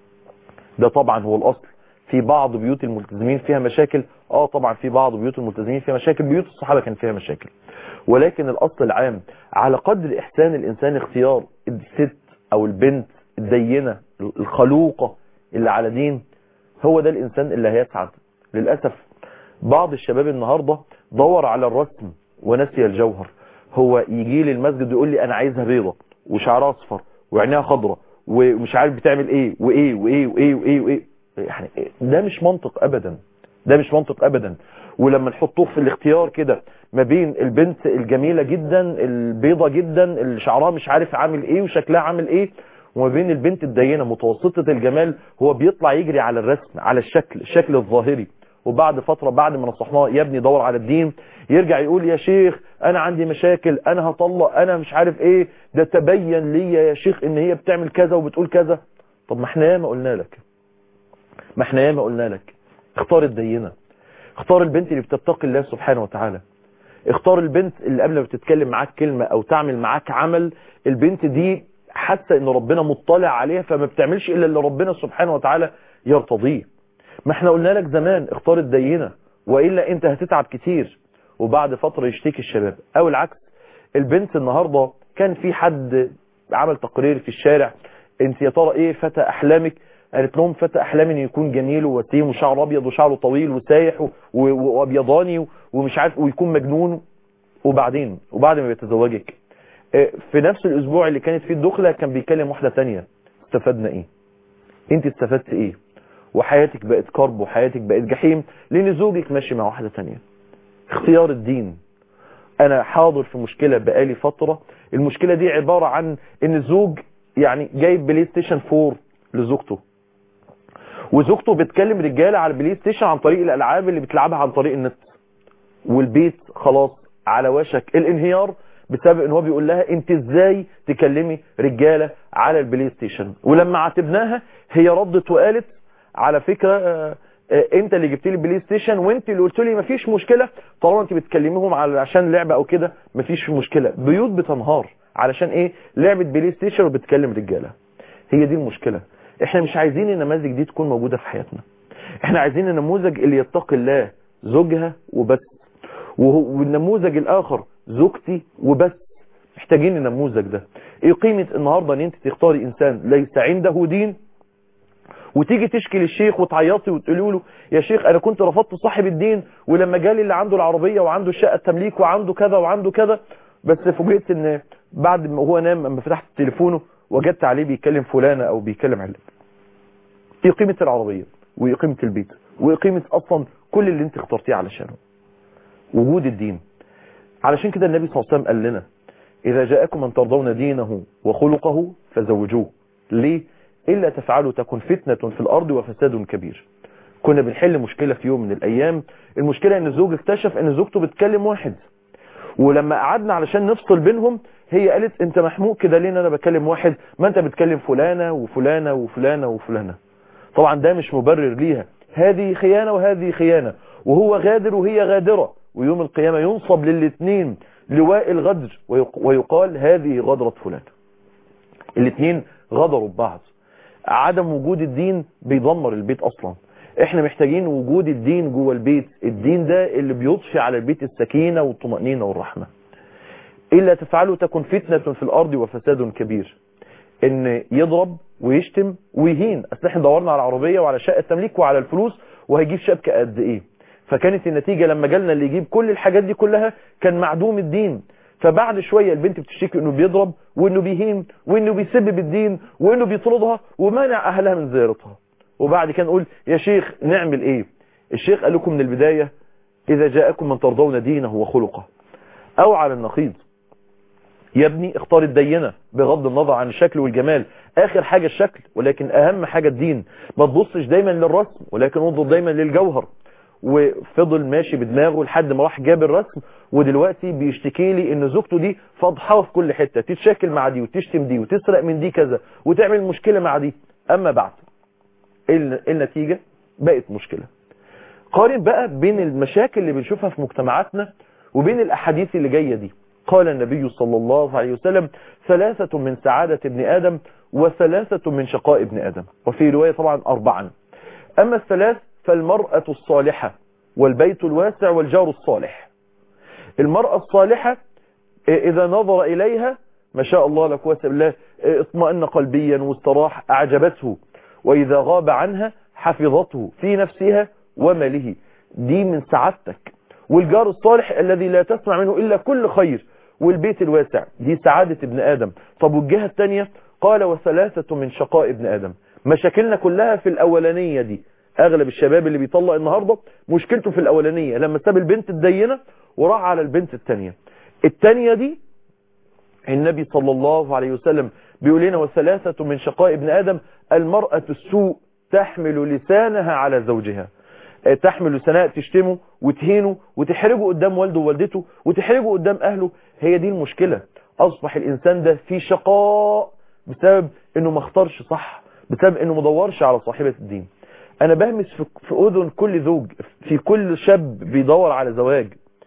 ده طبعا هو الاصل في بعض بيوت الملتزمين فيها مشاكل اه طبعا في بعض بيوت الملتزمين فيها مشاكل بيوت الصحابة كان فيها مشاكل ولكن الاصل العام على قدر احسان الانسان اختيار الست او البنت الدينة الخلوقة اللي على دين هو ده الانسان اللي هيسعد للأسف بعض الشباب النهاردة دور على الرسم ونسي الجوهر هو يجي لي المسجد يقول لي انا عايزها بيضة وشعرها اصفر وعينيها خضرة ومش عارف بتعمل ايه وايه وايه وايه وايه وايه يعني ده مش منطق ابدا ده مش منطق ابدا ولما نحطوه في الاختيار كده ما بين البنت الجميلة جدا البيضة جدا اللي شعرها مش عارف عامل ايه وشكلها عامل ايه وما بين البنت الدينة متوسطة الجمال هو بيطلع يجري على الرسم على الشكل الشكل الظاهري وبعد فترة بعد ما نصحناه يا ابني دور على الدين يرجع يقول يا شيخ انا عندي مشاكل انا هطلق انا مش عارف ايه ده تبين لي يا شيخ ان هي بتعمل كذا وبتقول كذا طب ما احنا ياما قلنا لك ما احنا ياما قلنا لك اختار الدينة اختار البنت اللي بتتقي الله سبحانه وتعالى اختار البنت اللي قبل ما بتتكلم معاك كلمة او تعمل معاك عمل البنت دي حاسه ان ربنا مطلع عليها فما بتعملش الا اللي ربنا سبحانه وتعالى يرتضيه ما احنا قلنا لك زمان اختار الدينه والا انت هتتعب كتير وبعد فتره يشتكي الشباب او العكس البنت النهارده كان في حد عمل تقرير في الشارع انت يا ترى ايه فتى احلامك قالت لهم فتى احلامي ان يكون جميل ووسيم وشعره ابيض وشعره طويل وسايح وابيضاني ومش عارف ويكون مجنون وبعدين وبعد ما بيتزوجك في نفس الاسبوع اللي كانت فيه الدخلة كان بيكلم واحدة تانية استفدنا ايه انت استفدت ايه وحياتك بقت كرب وحياتك بقت جحيم لان زوجك ماشي مع واحدة تانية اختيار الدين انا حاضر في مشكلة بقالي فترة المشكلة دي عبارة عن ان الزوج يعني جايب بلاي ستيشن 4 لزوجته وزوجته بتكلم رجالة على البلاي ستيشن عن طريق الالعاب اللي بتلعبها عن طريق النت والبيت خلاص على وشك الانهيار بسبب ان هو بيقول لها انت ازاي تكلمي رجالة على البلاي ستيشن ولما عاتبناها هي ردت وقالت على فكرة اه اه انت اللي جبت لي البلاي ستيشن وانت اللي قلت لي مفيش مشكلة طالما انت بتكلميهم على عشان لعبة او كده مفيش مشكلة بيوت بتنهار علشان ايه لعبة بلاي ستيشن وبتكلم رجالة هي دي المشكلة احنا مش عايزين النماذج دي تكون موجودة في حياتنا احنا عايزين النموذج اللي يتقي الله زوجها وبس والنموذج الاخر زوجتي وبس محتاجين النموذج ده ايه قيمة النهاردة ان انت تختاري انسان ليس عنده دين وتيجي تشكي للشيخ وتعيطي وتقولي له يا شيخ انا كنت رفضت صاحب الدين ولما جالي اللي عنده العربية وعنده شقة تمليك وعنده كذا وعنده كذا بس فوجئت ان بعد ما هو نام لما فتحت تليفونه وجدت عليه بيكلم فلانة او بيكلم علان ايه قيمة العربية وايه قيمة البيت وايه قيمة اصلا كل اللي انت اخترتيه علشانه وجود الدين علشان كده النبي صلى الله عليه وسلم قال لنا إذا جاءكم من ترضون دينه وخلقه فزوجوه ليه؟ إلا تفعلوا تكن فتنة في الأرض وفساد كبير كنا بنحل مشكلة في يوم من الأيام المشكلة إن الزوج اكتشف إن زوجته بتكلم واحد ولما قعدنا علشان نفصل بينهم هي قالت انت محموق كده ليه انا بكلم واحد ما انت بتكلم فلانة وفلانة وفلانة وفلانة طبعا ده مش مبرر ليها هذه خيانة وهذه خيانة وهو غادر وهي غادرة ويوم القيامة ينصب للاثنين لواء الغدر ويقال هذه غدرة فلان الاثنين غدروا ببعض عدم وجود الدين بيدمر البيت اصلا احنا محتاجين وجود الدين جوه البيت الدين ده اللي بيضفي على البيت السكينة والطمأنينة والرحمة إلا تفعلوا تكن فتنة في الأرض وفساد كبير ان يضرب ويشتم ويهين اصل احنا دورنا على العربية وعلى شقة تمليك وعلى الفلوس وهيجيب شبكة قد ايه فكانت النتيجة لما جالنا اللي يجيب كل الحاجات دي كلها كان معدوم الدين فبعد شوية البنت بتشتكي انه بيضرب وانه بيهين وانه بيسبب الدين وانه بيطردها ومانع اهلها من زيارتها وبعد كده نقول يا شيخ نعمل ايه الشيخ قال لكم من البداية اذا جاءكم من ترضون دينه وخلقه او على النقيض يا ابني اختار الدينة بغض النظر عن الشكل والجمال اخر حاجة الشكل ولكن اهم حاجة الدين ما تبصش دايما للرسم ولكن انظر دايما للجوهر وفضل ماشي بدماغه لحد ما راح جاب الرسم ودلوقتي بيشتكي لي ان زوجته دي فضحاه في كل حتة تتشاكل مع دي وتشتم دي وتسرق من دي كذا وتعمل مشكلة مع دي اما بعد النتيجة بقت مشكلة قارن بقى بين المشاكل اللي بنشوفها في مجتمعاتنا وبين الاحاديث اللي جاية دي قال النبي صلى الله عليه وسلم ثلاثة من سعادة ابن آدم وثلاثة من شقاء ابن آدم وفي رواية طبعا أربعا أما الثلاث فالمرأة الصالحة والبيت الواسع والجار الصالح المرأة الصالحة إذا نظر إليها ما شاء الله لا قوه الا بالله اطمأن قلبيا واستراح أعجبته وإذا غاب عنها حفظته في نفسها وماله دي من سعادتك والجار الصالح الذي لا تسمع منه إلا كل خير والبيت الواسع دي سعادة ابن آدم طب والجهة الثانية قال وثلاثة من شقاء ابن آدم مشاكلنا كلها في الأولانية دي أغلب الشباب اللي بيطلق النهاردة مشكلته في الأولانية لما ساب البنت الدينة وراح على البنت الثانية الثانية دي النبي صلى الله عليه وسلم بيقول لنا وثلاثة من شقاء ابن آدم المرأة السوء تحمل لسانها على زوجها تحمل لسانها تشتمه وتهينه وتحرجه قدام والده ووالدته وتحرجه قدام أهله هي دي المشكلة أصبح الإنسان ده في شقاء بسبب أنه ما اختارش صح بسبب أنه ما دورش على صاحبة الدين أنا بهمس في أذن كل زوج في كل شاب بيدور على زواج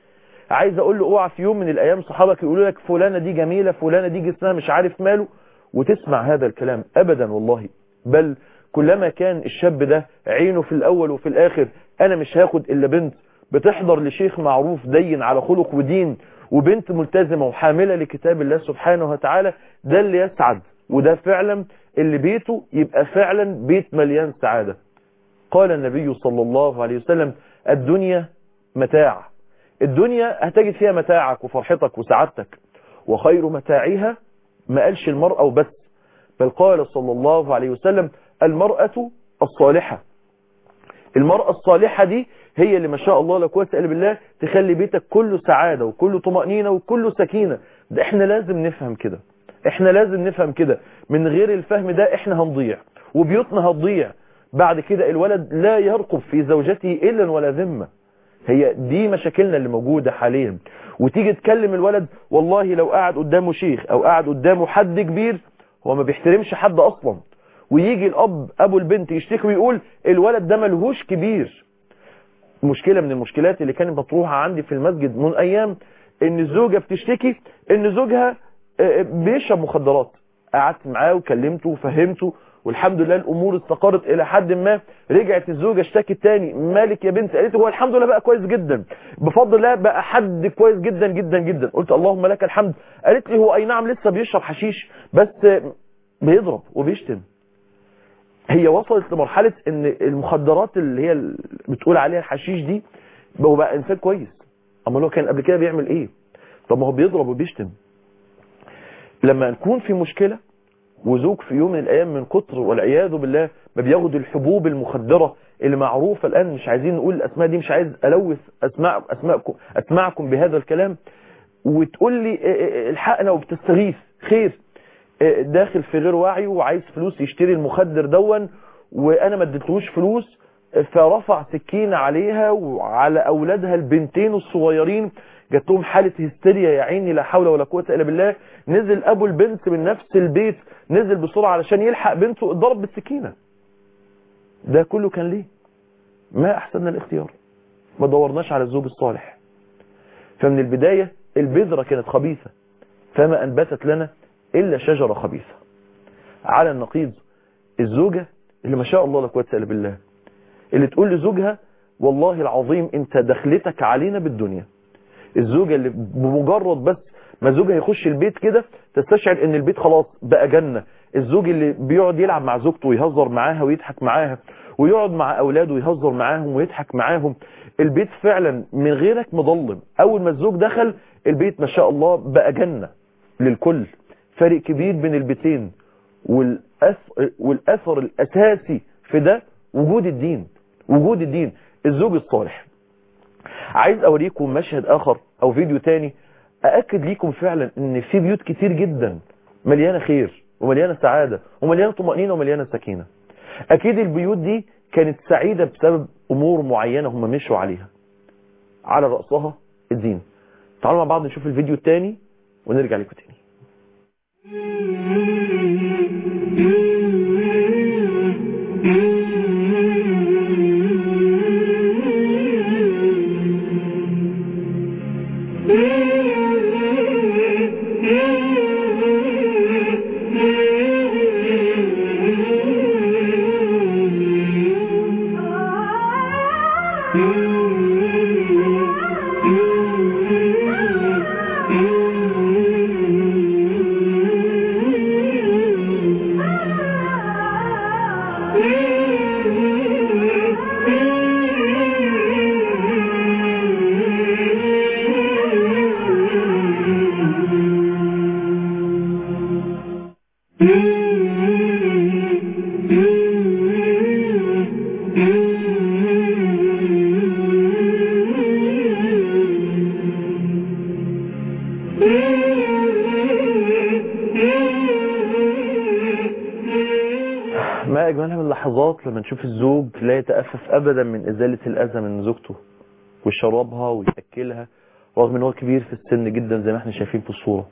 عايز أقول له اوعى في يوم من الأيام صحابك يقولوا لك فلانة دي جميلة فلانة دي جسمها مش عارف ماله وتسمع هذا الكلام أبدا والله بل كلما كان الشاب ده عينه في الأول وفي الآخر أنا مش هاخد إلا بنت بتحضر لشيخ معروف دين على خلق ودين وبنت ملتزمة وحاملة لكتاب الله سبحانه وتعالى ده اللي يسعد وده فعلا اللي بيته يبقى فعلا بيت مليان سعادة قال النبي صلى الله عليه وسلم الدنيا متاع الدنيا هتجد فيها متاعك وفرحتك وسعادتك وخير متاعها ما قالش المرأة وبس بل قال صلى الله عليه وسلم المرأة الصالحة المرأة الصالحة دي هي اللي ما شاء الله لا قوه الا بالله تخلي بيتك كله سعادة وكله طمأنينة وكله سكينة ده احنا لازم نفهم كده احنا لازم نفهم كده من غير الفهم ده احنا هنضيع وبيوتنا هتضيع بعد كده الولد لا يرقب في زوجته إلا ولا ذمة هي دي مشاكلنا اللي موجودة حاليا وتيجي تكلم الولد والله لو قاعد قدامه شيخ او قاعد قدامه حد كبير هو ما بيحترمش حد اصلا ويجي الاب ابو البنت يشتكي ويقول الولد ده ملهوش كبير مشكلة من المشكلات اللي كانت مطروحة عندي في المسجد من ايام ان الزوجة بتشتكي ان زوجها بيشرب مخدرات قعدت معاه وكلمته وفهمته والحمد لله الامور استقرت الى حد ما رجعت الزوجة اشتكت تاني مالك يا بنت قالت هو الحمد لله بقى كويس جدا بفضل الله بقى حد كويس جدا جدا جدا قلت اللهم لك الحمد قالت لي هو اي نعم لسه بيشرب حشيش بس بيضرب وبيشتم هي وصلت لمرحلة ان المخدرات اللي هي بتقول عليها الحشيش دي هو بقى انسان كويس اما هو كان قبل كده بيعمل ايه طب ما هو بيضرب وبيشتم لما نكون في مشكلة وزوج في يوم من الايام من كتر والعياذ بالله ما بياخد الحبوب المخدرة اللي معروفة الان مش عايزين نقول الاسماء دي مش عايز الوث اسماء اسماءكم اسمعكم بهذا الكلام وتقول لي الحقنا وبتستغيث خير داخل في غير وعيه وعايز فلوس يشتري المخدر دون وانا ما اديتلوش فلوس فرفع سكينة عليها وعلى اولادها البنتين الصغيرين جات لهم حالة هستيريا يا عيني لا حول ولا قوة الا بالله نزل ابو البنت من نفس البيت نزل بسرعة علشان يلحق بنته اتضرب بالسكينة ده كله كان ليه ما احسننا الاختيار ما دورناش على الزوج الصالح فمن البداية البذرة كانت خبيثة فما انبتت لنا الا شجرة خبيثة على النقيض الزوجة اللي ما شاء الله لا قوه الا بالله اللي تقول لزوجها والله العظيم انت دخلتك علينا بالدنيا الزوجة اللي بمجرد بس ما الزوج هيخش البيت كده تستشعر ان البيت خلاص بقى جنة الزوج اللي بيقعد يلعب مع زوجته ويهزر معاها ويضحك معاها ويقعد مع اولاده ويهزر معاهم ويضحك معاهم البيت فعلا من غيرك مظلم اول ما الزوج دخل البيت ما شاء الله بقى جنة للكل فرق كبير بين البيتين والأثر, والأثر الأساسي في ده وجود الدين وجود الدين الزوج الصالح عايز أوريكم مشهد آخر أو فيديو تاني أأكد ليكم فعلا ان في بيوت كتير جدا مليانة خير ومليانة سعادة ومليانة طمأنينة ومليانة سكينة أكيد البيوت دي كانت سعيدة بسبب أمور معينة هم مشوا عليها على رأسها الدين تعالوا مع بعض نشوف الفيديو التاني ونرجع لكم تاني ما أجملها من اللحظات لما نشوف الزوج لا يتأفف أبدا من إزالة الأذى من زوجته ويشربها ويأكلها رغم ان هو كبير في السن جدا زي ما احنا شايفين في الصورة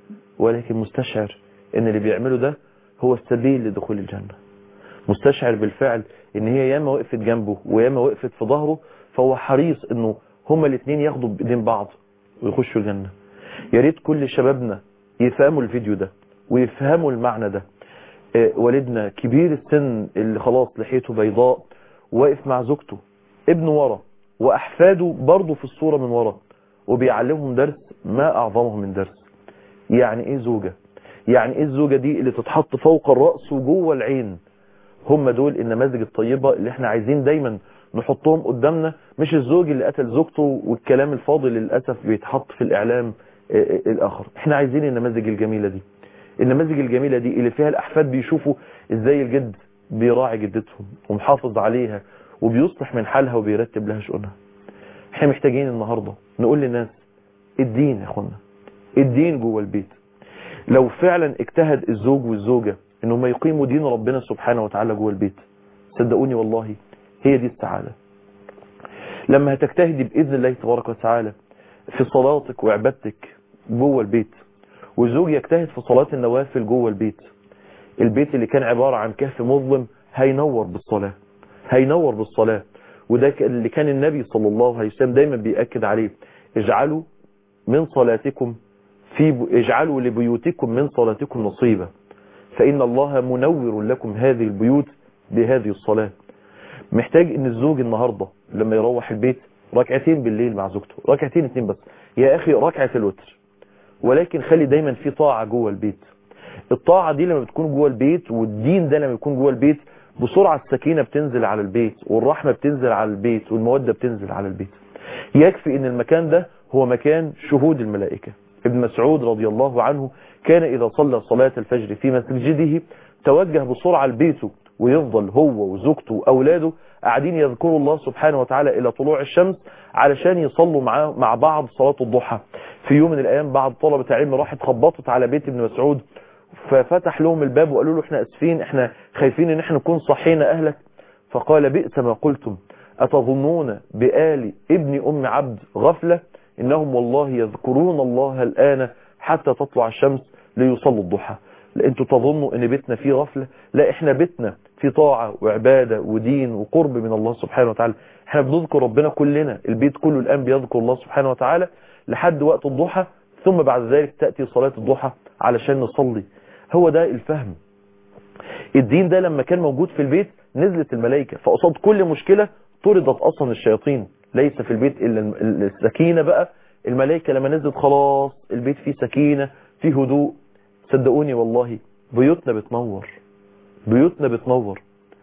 ولكن مستشعر ان اللي بيعمله ده هو السبيل لدخول الجنة مستشعر بالفعل ان هي ياما وقفت جنبه وياما وقفت في ظهره فهو حريص انه هما الاثنين ياخدوا بايدين بعض ويخشوا الجنة يا ريت كل شبابنا يفهموا الفيديو ده ويفهموا المعنى ده آه، والدنا كبير السن اللي خلاص لحيته بيضاء واقف مع زوجته ابنه ورا واحفاده برضه في الصورة من ورا وبيعلمهم درس ما اعظمه من درس يعني ايه زوجة يعني ايه الزوجة دي اللي تتحط فوق الرأس وجوه العين هم دول النماذج الطيبة اللي احنا عايزين دايما نحطهم قدامنا مش الزوج اللي قتل زوجته والكلام الفاضي للأسف بيتحط في الإعلام آه، آه، الآخر احنا عايزين النماذج الجميلة دي النماذج الجميلة دي اللي فيها الأحفاد بيشوفوا ازاي الجد بيراعي جدتهم ومحافظ عليها وبيصلح من حالها وبيرتب لها شؤونها احنا محتاجين النهاردة نقول للناس الدين يا اخوانا الدين جوه البيت لو فعلا اجتهد الزوج والزوجة انهم يقيموا دين ربنا سبحانه وتعالى جوه البيت صدقوني والله هي دي السعادة لما هتجتهدي بإذن الله تبارك وتعالى في صلاتك وعبادتك جوه البيت والزوج يجتهد في صلاة النوافل جوه البيت البيت اللي كان عبارة عن كهف مظلم هينور بالصلاة هينور بالصلاة وده ك- اللي كان النبي صلى الله عليه وسلم دايما بيأكد عليه اجعلوا من صلاتكم في ب... اجعلوا لبيوتكم من صلاتكم نصيبا فإن الله منور لكم هذه البيوت بهذه الصلاة محتاج ان الزوج النهاردة لما يروح البيت ركعتين بالليل مع زوجته ركعتين اتنين بس يا اخي ركعة الوتر ولكن خلي دايما في طاعة جوه البيت الطاعة دي لما بتكون جوه البيت والدين ده لما يكون جوه البيت بسرعة السكينة بتنزل على البيت والرحمة بتنزل على البيت والمودة بتنزل على البيت يكفي ان المكان ده هو مكان شهود الملائكة ابن مسعود رضي الله عنه كان إذا صلى صلاة الفجر في مسجده توجه بسرعة لبيته ويفضل هو وزوجته وأولاده قاعدين يذكروا الله سبحانه وتعالى إلى طلوع الشمس علشان يصلوا معاه مع بعض صلاة الضحى في يوم من الأيام بعض طلبة العلم راحت خبطت على بيت ابن مسعود ففتح لهم الباب وقالوا له احنا اسفين احنا خايفين ان احنا نكون صحينا اهلك فقال بئس ما قلتم أتظنون بآل ابن أم عبد غفلة إنهم والله يذكرون الله الآن حتى تطلع الشمس ليصلوا الضحى لا انتوا تظنوا ان بيتنا فيه غفلة لا احنا بيتنا في طاعة وعبادة ودين وقرب من الله سبحانه وتعالى احنا بنذكر ربنا كلنا البيت كله الآن بيذكر الله سبحانه وتعالى لحد وقت الضحى ثم بعد ذلك تأتي صلاة الضحى علشان نصلي هو ده الفهم الدين ده لما كان موجود في البيت نزلت الملائكة فقصاد كل مشكلة طردت أصلا الشياطين ليس في البيت إلا السكينة بقى الملائكة لما نزلت خلاص البيت فيه سكينة فيه هدوء صدقوني والله بيوتنا بتنور بيوتنا بتنور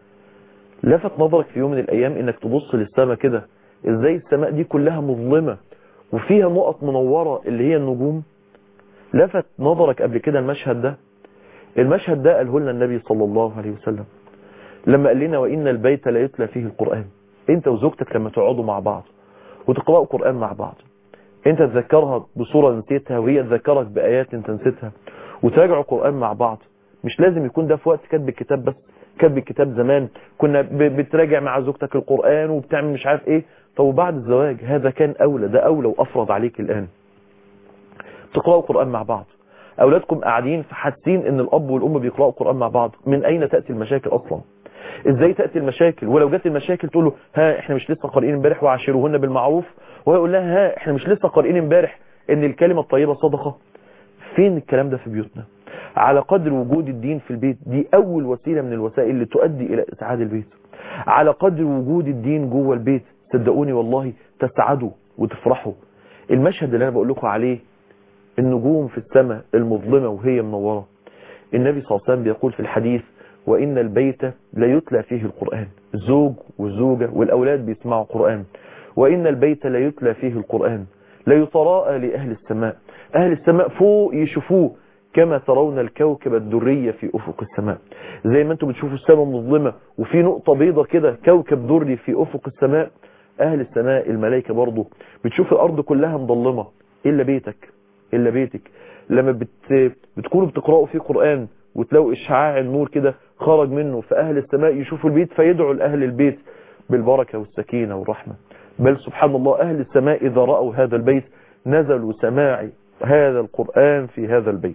لفت نظرك في يوم من الايام انك تبص للسماء كده ازاي السماء دي كلها مظلمة وفيها نقط منورة اللي هي النجوم لفت نظرك قبل كده المشهد ده المشهد ده قاله لنا النبي صلى الله عليه وسلم لما قال لنا وإن البيت لا يتلى فيه القرآن انت وزوجتك لما تقعدوا مع بعض وتقرأوا قرآن مع بعض انت تذكرها بصورة نسيتها وهي تذكرك بآيات انت نسيتها وتراجعوا قرآن مع بعض مش لازم يكون ده في وقت كتب الكتاب بس كتب الكتاب زمان كنا بتراجع مع زوجتك القرآن وبتعمل مش عارف ايه طب وبعد الزواج هذا كان أولى ده أولى وأفرض عليك الآن تقرأوا قرآن مع بعض أولادكم قاعدين فحاسين ان الأب والأم بيقرأوا قرآن مع بعض من أين تأتي المشاكل أصلا ازاي تأتي المشاكل ولو جت المشاكل تقول له ها احنا مش لسه قارئين امبارح وعاشروهن بالمعروف وهو يقول لها ها احنا مش لسه قارئين امبارح ان الكلمة الطيبة صدقة فين الكلام ده في بيوتنا على قدر وجود الدين في البيت دي اول وسيلة من الوسائل اللي تؤدي الى اسعاد البيت على قدر وجود الدين جوه البيت صدقوني والله تسعدوا وتفرحوا المشهد اللي انا بقول لكم عليه النجوم في السماء المظلمة وهي منورة النبي صلى الله عليه وسلم بيقول في الحديث وإن البيت لا يتلى فيه القرآن الزوج والزوجة والأولاد بيسمعوا قرآن وإن البيت لا يتلى فيه القرآن لا يتراءى لأهل السماء أهل السماء فوق يشوفوه كما ترون الكوكب الدرية في أفق السماء زي ما انتم بتشوفوا السماء مظلمة وفي نقطة بيضة كده كوكب دري في أفق السماء أهل السماء الملائكة برضو بتشوف الأرض كلها مظلمة إلا بيتك إلا بيتك لما بت... بتكونوا بتقرأوا فيه قرآن وتلاقوا إشعاع النور كده خرج منه فأهل السماء يشوفوا البيت فيدعوا لأهل البيت بالبركة والسكينة والرحمة بل سبحان الله أهل السماء إذا رأوا هذا البيت نزلوا سماع هذا القرآن في هذا البيت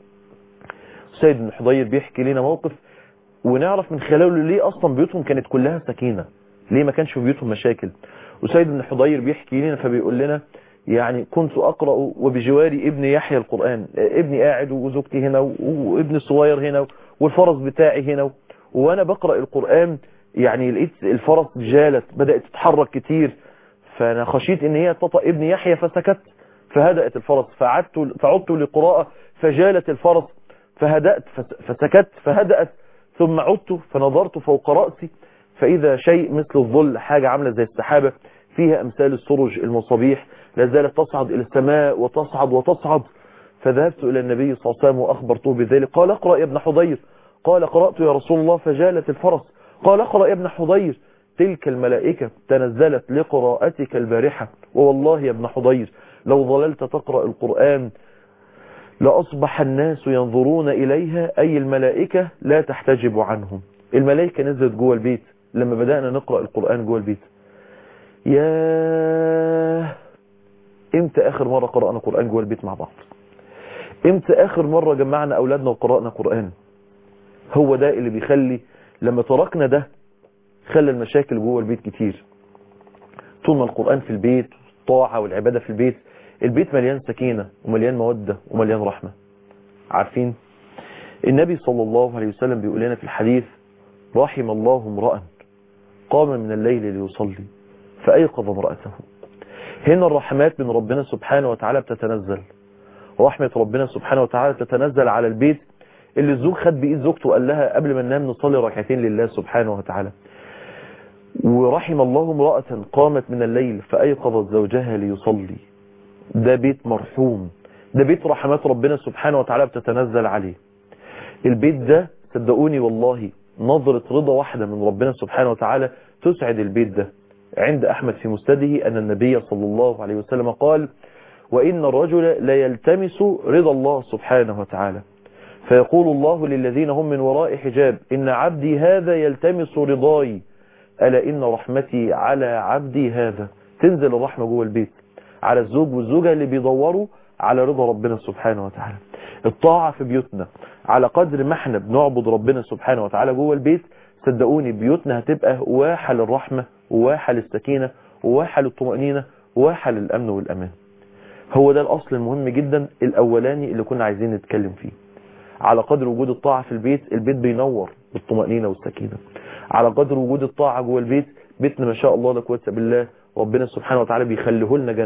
سيد بن حضير بيحكي لنا موقف ونعرف من خلاله ليه أصلا بيوتهم كانت كلها سكينة ليه ما كانش في بيوتهم مشاكل وسيد بن حضير بيحكي لنا فبيقول لنا يعني كنت أقرأ وبجواري ابن يحيى القرآن ابني قاعد وزوجتي هنا وابن الصغير هنا والفرس بتاعي هنا وأنا بقرأ القرآن يعني لقيت الفرس جالت بدأت تتحرك كتير فأنا خشيت ان هي تطأ ابن يحيى فسكت فهدأت الفرس فعدت فعدت لقراءة فجالت الفرس فهدأت فسكت فهدأت ثم عدت فنظرت فوق رأسي فإذا شيء مثل الظل حاجة عاملة زي السحابة فيها أمثال السرج المصابيح لا زالت تصعد إلى السماء وتصعد وتصعد فذهبت إلى النبي صلى الله عليه وسلم وأخبرته بذلك قال اقرأ يا ابن حضير قال قرأت يا رسول الله فجالت الفرس قال اقرأ يا ابن حضير تلك الملائكة تنزلت لقراءتك البارحة ووالله يا ابن حضير لو ظللت تقرأ القرآن لأصبح الناس ينظرون إليها أي الملائكة لا تحتجب عنهم الملائكة نزلت جوه البيت لما بدأنا نقرأ القرآن جوه البيت ياه امتى اخر مرة قرأنا قرآن جوه البيت مع بعض امتى اخر مرة جمعنا اولادنا وقرأنا قرآن هو ده اللي بيخلي لما تركنا ده خلى المشاكل جوه البيت كتير طول ما القرآن في البيت الطاعة والعبادة في البيت البيت مليان سكينة ومليان مودة ومليان رحمة عارفين النبي صلى الله عليه وسلم بيقول لنا في الحديث رحم الله امرأ قام من الليل ليصلي فأيقظ امرأته هنا الرحمات من ربنا سبحانه وتعالى بتتنزل رحمة ربنا سبحانه وتعالى تتنزل على البيت اللي الزوج خد بإيد زوجته وقال لها قبل ما ننام نصلي ركعتين لله سبحانه وتعالى ورحم الله امرأة قامت من الليل فأيقظت زوجها ليصلي ده بيت مرحوم ده بيت رحمات ربنا سبحانه وتعالى بتتنزل عليه البيت ده صدقوني والله نظرة رضا واحدة من ربنا سبحانه وتعالى تسعد البيت ده عند أحمد في مسنده أن النبي صلى الله عليه وسلم قال وإن الرجل لا يلتمس رضا الله سبحانه وتعالى فيقول الله للذين هم من وراء حجاب إن عبدي هذا يلتمس رضاي ألا إن رحمتي على عبدي هذا تنزل الرحمة جوه البيت على الزوج والزوجة اللي بيدوروا على رضا ربنا سبحانه وتعالى الطاعة في بيوتنا على قدر ما احنا بنعبد ربنا سبحانه وتعالى جوه البيت صدقوني بيوتنا هتبقى واحة للرحمة وواحة للسكينة وواحة للطمأنينة وواحة للأمن والأمان هو ده الأصل المهم جدا الأولاني اللي كنا عايزين نتكلم فيه على قدر وجود الطاعة في البيت البيت بينور بالطمأنينة والسكينة على قدر وجود الطاعة جوه البيت بيتنا ما شاء الله لا قوه بالله ربنا سبحانه وتعالى بيخليه لنا جنة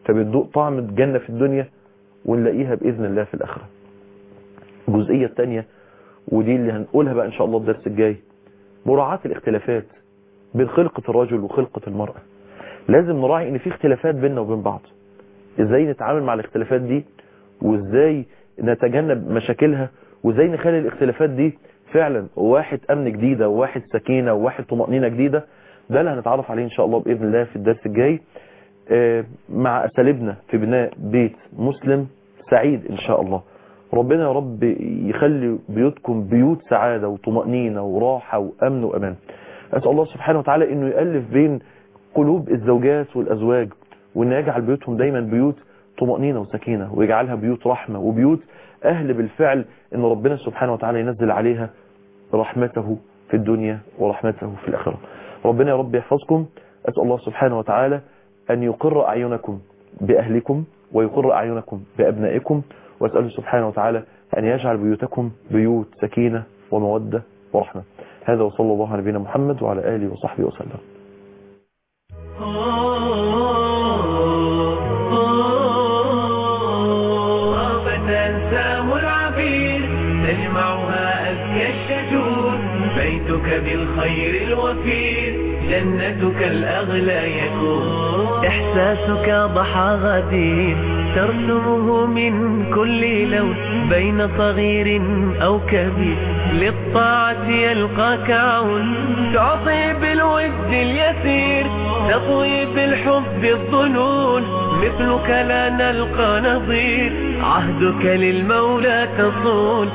فبتدوق طعم الجنة في الدنيا ونلاقيها بإذن الله في الآخرة الجزئية الثانية ودي اللي هنقولها بقى إن شاء الله الدرس الجاي مراعاة الاختلافات بين خلقة الرجل وخلقة المرأة لازم نراعي ان في اختلافات بيننا وبين بعض ازاي نتعامل مع الاختلافات دي وازاي نتجنب مشاكلها وازاي نخلي الاختلافات دي فعلا واحد امن جديدة وواحد سكينة وواحد طمأنينة جديدة ده اللي هنتعرف عليه ان شاء الله باذن الله في الدرس الجاي آه، مع اساليبنا في بناء بيت مسلم سعيد ان شاء الله ربنا يا رب يخلي بيوتكم بيوت سعادة وطمأنينة وراحة وامن وامان اسال الله سبحانه وتعالى انه يالف بين قلوب الزوجات والازواج وان يجعل بيوتهم دايما بيوت طمأنينة وسكينة ويجعلها بيوت رحمة وبيوت اهل بالفعل ان ربنا سبحانه وتعالى ينزل عليها رحمته في الدنيا ورحمته في الآخرة ربنا يا رب يحفظكم أسأل الله سبحانه وتعالى أن يقر أعينكم بأهلكم ويقر أعينكم بأبنائكم وأسأله سبحانه وتعالى أن يجعل بيوتكم بيوت سكينة ومودة ورحمة هذا وصلى الله على نبينا محمد وعلى آله وصحبه وسلم طافة سام العبير تجمعها أزكى الشجور بيتك بالخير الوفير جنتك الأغلى يكون إحساسك ضحى غدير ترسمه من كل لون بين صغير أو كبير للطاعة يلقاك عون تعطي بالود اليسير تطوي بالحب الظنون مثلك لا نلقى نظير عهدك للمولى تصون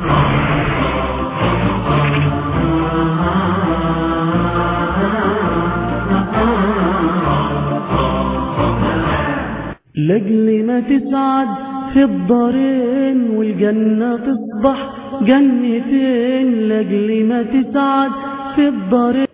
لأجل ما تسعد في الدارين والجنة تصبح جنتين لأجل ما تسعد في الدارين